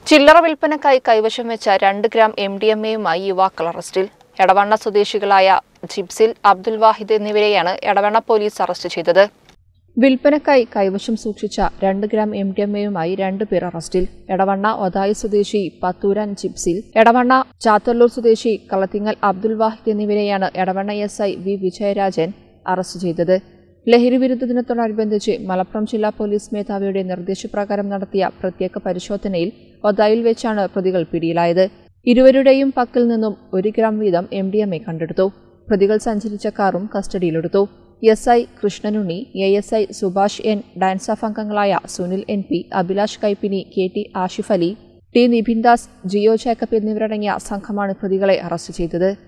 ചില്ലറ വിൽപ്പനക്കായി കൈവശം വെച്ച രണ്ട് ഗ്രാം എം ഡി എം എയുമായി യുവാക്കൾ അറസ്റ്റിൽ എടവണ്ണ സ്വദേശികളായ ജിബ്സിൽ അബ്ദുൽ വാഹിദ് എന്നിവരെയാണ് എടവണ്ണ പോലീസ് അറസ്റ്റ് ചെയ്തത് വിൽപ്പനക്കായി കൈവശം സൂക്ഷിച്ച രണ്ട് ഗ്രാം എം ഡി എം എയുമായി രണ്ടുപേർ അറസ്റ്റിൽ എടവണ്ണ ഒതായി സ്വദേശി പത്തൂരാൻ ജിപ്സിൽ എടവണ്ണ ചാത്തല്ലൂർ സ്വദേശി കളത്തിങ്ങൽ അബ്ദുൽ വാഹിദ് എന്നിവരെയാണ് Edavanna S I V Vijayarajan arrest ചെയ്തത് ലഹരി വിരുദ്ധ ദിനത്തോടനുബന്ധിച്ച് മലപ്പുറം ജില്ലാ പോലീസ് മേധാവിയുടെ നിർദ്ദേശപ്രകാരം നടത്തിയ പ്രത്യേക പരിശോധനയിൽ ഒതായിൽ വെച്ചാണ് പ്രതികൾ പിടിയിലായത് ഇരുവരുടെയും പക്കൽ നിന്നും ഒരു ഗ്രാം വീതം എം ഡി എം എ കണ്ടെടുത്തു പ്രതികൾ സഞ്ചരിച്ച കാറും കസ്റ്റഡിയിലെടുത്തു S I Krishnanunni A S I Subhash N DANSAF അംഗങ്ങളായ Sunil N P Abhilash Kaippini K T Ashif Ali T Nibhindas Jio Jacob എന്നിവരടങ്ങിയ സംഘമാണ് പ്രതികളെ അറസ്റ്റ് ചെയ്തത്